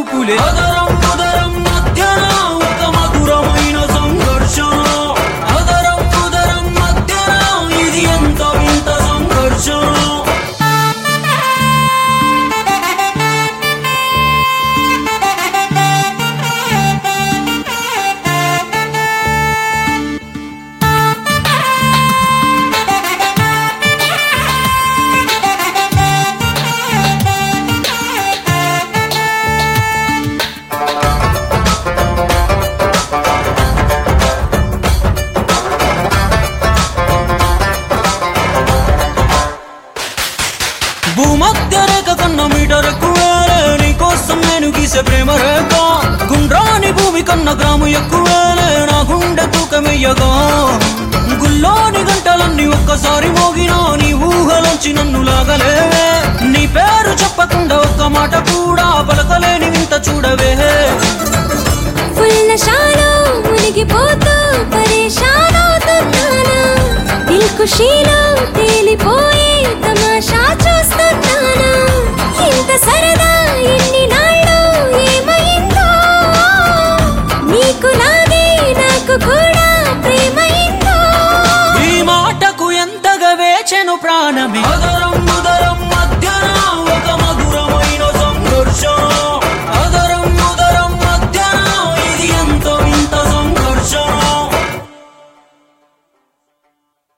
తలుపులే అదరం ఉదరం మధ్యన ఒక మధురమైన సంఘర్షణ అదరం ఉదరం మధ్యన ఇది ఎంత వింత సంఘర్షణ భూమధ్య రేఖ కన్న మీటర్ ఎక్కువేలే నీకోసం నేను గీసే ప్రేమ రేఖ గుండ్రాని భూమి కన్న గ్రాము ఎక్కువేలే నా గుండె తూకమెయ్యగా గుల్లోని గంటలన్నీ ఒక్కసారి మోగినా నీ ఊహలోంచి నన్ను లాగలేవే నీ పేరు చెప్పకుండా ఒక్క మాట కూడా పలకలేని వింత చూడవే ఫుల్ నషాలో మునిగిపోతూ పరేషాన్ అవుతున్నానా దిల్ ఖుషీలో తేలిపోయి తమాషా చూస్తున్నానా ఇంత సరదా ఎన్ని నాళ్ళు ఏమైందో నీకు లాగే నాకు కూడా ప్రేమైందో ఈ మాటకు ఎంతగా వేచెను ప్రాణమే అదరం